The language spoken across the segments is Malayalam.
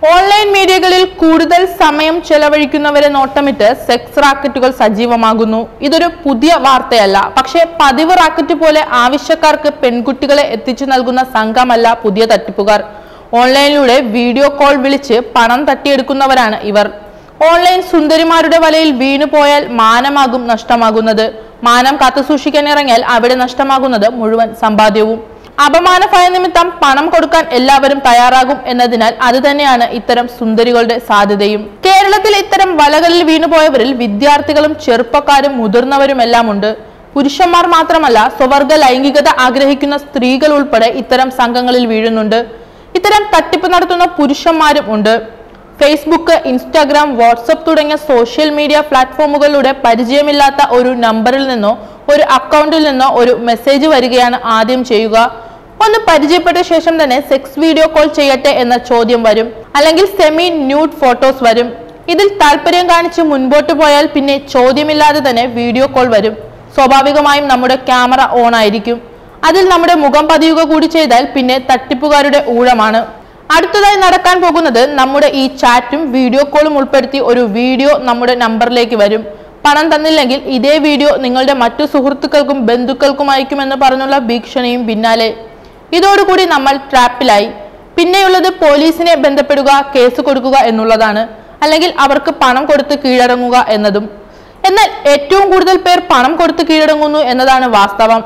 ഓൺലൈൻ മീഡിയകളിൽ കൂടുതൽ സമയം ചെലവഴിക്കുന്നവരെ നോട്ടമിട്ട് സെക്സ് റാക്കറ്റുകൾ സജീവമാകുന്നു ഇതൊരു പുതിയ വാർത്തയല്ല പക്ഷേ പതിവ് റാക്കറ്റ് പോലെ ആവശ്യക്കാർക്ക് പെൺകുട്ടികളെ എത്തിച്ചു നൽകുന്ന സംഘമല്ല പുതിയ തട്ടിപ്പുകാർ ഓൺലൈനിലൂടെ വീഡിയോ കോൾ വിളിച്ച് പണം തട്ടിയെടുക്കുന്നവരാണ് ഇവർ ഓൺലൈൻ സുന്ദരിമാരുടെ വലയിൽ വീണുപോയാൽ മാനമാകും നഷ്ടമാകുന്നത് മാനം കാത്തുസൂക്ഷിക്കാൻ ഇറങ്ങിയാൽ അവിടെ നഷ്ടമാകുന്നത് മുഴുവൻ സമ്പാദ്യവും അപമാന ഭയനിമിത്തം പണം കൊടുക്കാൻ എല്ലാവരും തയ്യാറാകും എന്നതിനാൽ അത് തന്നെയാണ് ഇത്തരം സുന്ദരികളുടെ സാധ്യതയും കേരളത്തിൽ ഇത്തരം വലകളിൽ വീണുപോയവരിൽ വിദ്യാർത്ഥികളും ചെറുപ്പക്കാരും മുതിർന്നവരുമെല്ലാം ഉണ്ട് പുരുഷന്മാർ മാത്രമല്ല സ്വവർഗ ലൈംഗികത ആഗ്രഹിക്കുന്ന സ്ത്രീകൾ ഉൾപ്പെടെ ഇത്തരം സംഘങ്ങളിൽ വീഴുന്നുണ്ട് ഇത്തരം തട്ടിപ്പ് നടത്തുന്ന പുരുഷന്മാരും ഉണ്ട് ഫേസ്ബുക്ക് ഇൻസ്റ്റാഗ്രാം വാട്സപ്പ് തുടങ്ങിയ സോഷ്യൽ മീഡിയ പ്ലാറ്റ്ഫോമുകളിലൂടെ പരിചയമില്ലാത്ത ഒരു നമ്പറിൽ നിന്നോ ഒരു അക്കൗണ്ടിൽ നിന്നോ ഒരു മെസ്സേജ് വരികയാണ് ആദ്യം ചെയ്യുക ഒന്ന് പരിചയപ്പെട്ട ശേഷം തന്നെ സെക്സ് വീഡിയോ കോൾ ചെയ്യട്ടെ എന്ന ചോദ്യം വരും അല്ലെങ്കിൽ സെമി ന്യൂഡ് ഫോട്ടോസ് വരും ഇതിൽ താല്പര്യം കാണിച്ച് മുൻപോട്ട് പോയാൽ പിന്നെ ചോദ്യമില്ലാതെ തന്നെ വീഡിയോ കോൾ വരും സ്വാഭാവികമായും നമ്മുടെ ക്യാമറ ഓൺ ആയിരിക്കും അതിൽ നമ്മുടെ മുഖം പതിയുക കൂടി ചെയ്താൽ പിന്നെ തട്ടിപ്പുകാരുടെ ഊഴമാണ് അടുത്തതായി നടക്കാൻ പോകുന്നത് നമ്മുടെ ഈ ചാറ്റും വീഡിയോ കോളും ഉൾപ്പെടുത്തി ഒരു വീഡിയോ നമ്മുടെ നമ്പറിലേക്ക് വരും പണം തന്നില്ലെങ്കിൽ ഇതേ വീഡിയോ നിങ്ങളുടെ മറ്റു സുഹൃത്തുക്കൾക്കും ബന്ധുക്കൾക്കും അയക്കുമെന്ന് പറഞ്ഞുള്ള ഭീഷണിയും പിന്നാലെ ഇതോടുകൂടി നമ്മൾ ട്രാപ്പിലായി പിന്നെയുള്ളത് പോലീസിനെ ബന്ധപ്പെടുക കേസ് കൊടുക്കുക എന്നുള്ളതാണ് അല്ലെങ്കിൽ അവർക്ക് പണം കൊടുത്ത് കീഴടങ്ങുക എന്നതും എന്നാൽ ഏറ്റവും കൂടുതൽ പേർ പണം കൊടുത്ത് കീഴടങ്ങുന്നു എന്നതാണ് വാസ്തവം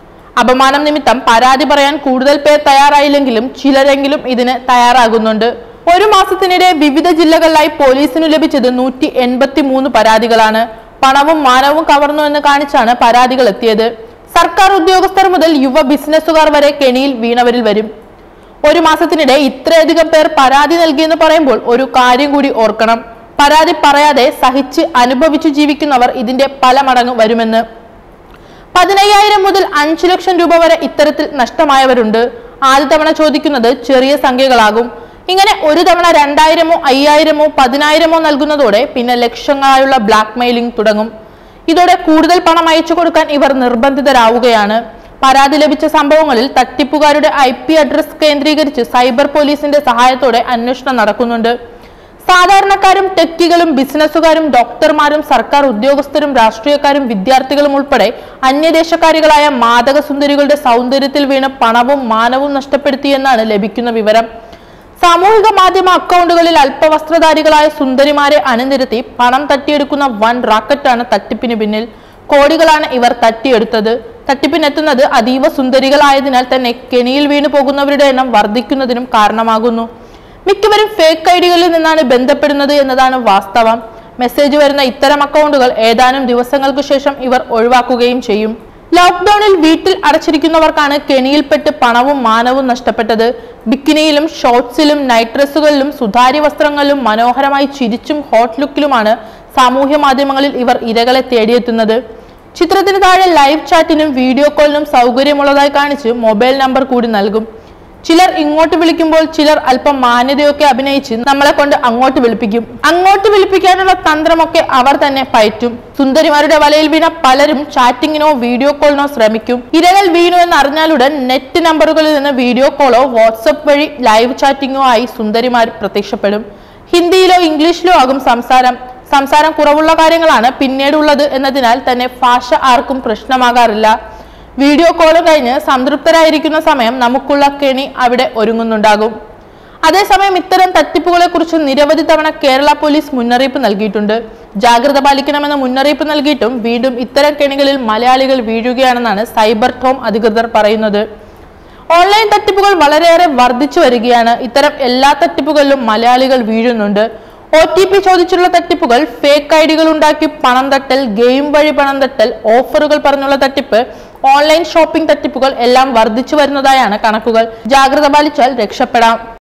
അപമാനം നിമിത്തം പരാതി പറയാൻ കൂടുതൽ പേർ തയ്യാറായില്ലെങ്കിലും ചിലരെങ്കിലും ഇതിന് തയ്യാറാകുന്നുണ്ട് ഒരു മാസത്തിനിടെ വിവിധ ജില്ലകളിലായി പോലീസിനു ലഭിച്ചത് നൂറ്റി എൺപത്തി മൂന്ന് പരാതികളാണ് പണവും മാനവും കവർന്നു എന്ന് കാണിച്ചാണ് പരാതികൾ എത്തിയത് സർക്കാർ ഉദ്യോഗസ്ഥർ മുതൽ യുവ ബിസിനസ്സുകാർ വരെ കെണിയിൽ വീണവരിൽ വരും ഒരു മാസത്തിനിടെ ഇത്രയധികം പേർ പരാതി നൽകിയെന്ന് പറയുമ്പോൾ ഒരു കാര്യം കൂടി ഓർക്കണം പരാതി പറയാതെ സഹിച്ച് അനുഭവിച്ചു ജീവിക്കുന്നവർ ഇതിന്റെ പല മടങ്ങ് വരുമെന്ന് പതിനയ്യായിരം മുതൽ അഞ്ചു ലക്ഷം രൂപ വരെ ഇത്തരത്തിൽ നഷ്ടമായവരുണ്ട് ആദ്യ തവണ ചോദിക്കുന്നത് ചെറിയ സംഖ്യകളാകും ഇങ്ങനെ ഒരു തവണ രണ്ടായിരമോ അയ്യായിരമോ പതിനായിരമോ നൽകുന്നതോടെ പിന്നെ ലക്ഷങ്ങളായുള്ള ബ്ലാക്ക് മെയിലിംഗ് തുടങ്ങും ഇതോടെ കൂടുതൽ പണം അയച്ചു കൊടുക്കാൻ ഇവർ നിർബന്ധിതരാവുകയാണ് പരാതി ലഭിച്ച സംഭവങ്ങളിൽ തട്ടിപ്പുകാരുടെ ഐ പി അഡ്രസ് കേന്ദ്രീകരിച്ച് സൈബർ പോലീസിന്റെ സഹായത്തോടെ അന്വേഷണം നടക്കുന്നുണ്ട് സാധാരണക്കാരും ടെക്കികളും ബിസിനസ്സുകാരും ഡോക്ടർമാരും സർക്കാർ ഉദ്യോഗസ്ഥരും രാഷ്ട്രീയക്കാരും വിദ്യാർത്ഥികളും ഉൾപ്പെടെ അന്യദേശക്കാരികളായ മാദക സുന്ദരികളുടെ സൗന്ദര്യത്തിൽ വീണ് പണവും മാനവും നഷ്ടപ്പെടുത്തിയെന്നാണ് ലഭിക്കുന്ന വിവരം സാമൂഹിക മാധ്യമ അക്കൗണ്ടുകളിൽ അല്പവസ്ത്രധാരികളായ സുന്ദരിമാരെ അണിനിരത്തി പണം തട്ടിയെടുക്കുന്ന വൻ റാക്കറ്റാണ് തട്ടിപ്പിന് പിന്നിൽ കോടികളാണ് ഇവർ തട്ടിയെടുത്തത് തട്ടിപ്പിനെത്തുന്നത് അതീവ സുന്ദരികളായതിനാൽ തന്നെ കെണിയിൽ വീണു പോകുന്നവരുടെ എണ്ണം വർദ്ധിക്കുന്നതിനും കാരണമാകുന്നു മിക്കവരും ഫേക്ക് ഐഡികളിൽ നിന്നാണ് ബന്ധപ്പെടുന്നത് എന്നതാണ് വാസ്തവം മെസ്സേജ് വരുന്ന ഇത്തരം അക്കൗണ്ടുകൾ ഏതാനും ദിവസങ്ങൾക്ക് ശേഷം ഇവർ ഒഴിവാക്കുകയും ചെയ്യും ലോക്ക്ഡൌണിൽ വീട്ടിൽ അടച്ചിരിക്കുന്നവർക്കാണ് കെണിയിൽപ്പെട്ട് പണവും മാനവും നഷ്ടപ്പെട്ടത് ബിക്കിനിയിലും ഷോർട്സിലും നൈറ്റ് ഡ്രസ്സുകളിലും സുതാര്യ വസ്ത്രങ്ങളിലും മനോഹരമായി ചിരിച്ചും ഹോട്ട് ലുക്കിലുമാണ് സാമൂഹ്യ മാധ്യമങ്ങളിൽ ഇവർ ഇരകളെ തേടിയെത്തുന്നത് ചിത്രത്തിന് താഴെ ലൈവ് ചാറ്റിനും വീഡിയോ കോളിനും സൗകര്യമുള്ളതായി കാണിച്ച് മൊബൈൽ നമ്പർ കൂടി നൽകും ചിലർ ഇങ്ങോട്ട് വിളിക്കുമ്പോൾ ചിലർ അല്പം മാന്യതയൊക്കെ അഭിനയിച്ച് നമ്മളെ കൊണ്ട് അങ്ങോട്ട് വിളിപ്പിക്കും അങ്ങോട്ട് വിളിപ്പിക്കാനുള്ള തന്ത്രമൊക്കെ അവർ തന്നെ പയറ്റും സുന്ദരിമാരുടെ വലയിൽ വീണ പലരും ചാറ്റിങ്ങിനോ വീഡിയോ കോളിനോ ശ്രമിക്കും ഇരകൾ വീണു എന്ന് അറിഞ്ഞാലുടൻ നെറ്റ് നമ്പറുകളിൽ നിന്ന് വീഡിയോ കോളോ വാട്സപ്പ് വഴി ലൈവ് ചാറ്റിങ്ങോ ആയി സുന്ദരിമാർ പ്രത്യക്ഷപ്പെടും ഹിന്ദിയിലോ ഇംഗ്ലീഷിലോ ആകും സംസാരം സംസാരം കുറവുള്ള കാര്യങ്ങളാണ് പിന്നീടുള്ളത് എന്നതിനാൽ തന്നെ ഭാഷ ആർക്കും പ്രശ്നമാകാറില്ല വീഡിയോ കോളും കഴിഞ്ഞ് സംതൃപ്തരായിരിക്കുന്ന സമയം നമുക്കുള്ള കെണി അവിടെ ഒരുങ്ങുന്നുണ്ടാകും അതേസമയം ഇത്തരം തട്ടിപ്പുകളെ കുറിച്ച് നിരവധി തവണ കേരള പോലീസ് മുന്നറിയിപ്പ് നൽകിയിട്ടുണ്ട് ജാഗ്രത പാലിക്കണമെന്ന മുന്നറിയിപ്പ് നൽകിയിട്ടും വീണ്ടും ഇത്തരം കെണികളിൽ മലയാളികൾ വീഴുകയാണെന്നാണ് സൈബർ ടോം അധികൃതർ പറയുന്നത് ഓൺലൈൻ തട്ടിപ്പുകൾ വളരെയേറെ വർദ്ധിച്ചു വരികയാണ് ഇത്തരം എല്ലാ തട്ടിപ്പുകളിലും മലയാളികൾ വീഴുന്നുണ്ട് ഒ ടി പി ചോദിച്ചുള്ള തട്ടിപ്പുകൾ ഫേക്ക് ഐഡികൾ ഉണ്ടാക്കി പണം തട്ടൽ ഗെയിം വഴി പണം തട്ടൽ ഓഫറുകൾ പറഞ്ഞുള്ള തട്ടിപ്പ് ഓൺലൈൻ ഷോപ്പിംഗ് തട്ടിപ്പുകൾ എല്ലാം വർദ്ധിച്ചു വരുന്നതായാണ് കണക്കുകൾ ജാഗ്രത പാലിച്ചാൽ രക്ഷപ്പെടാം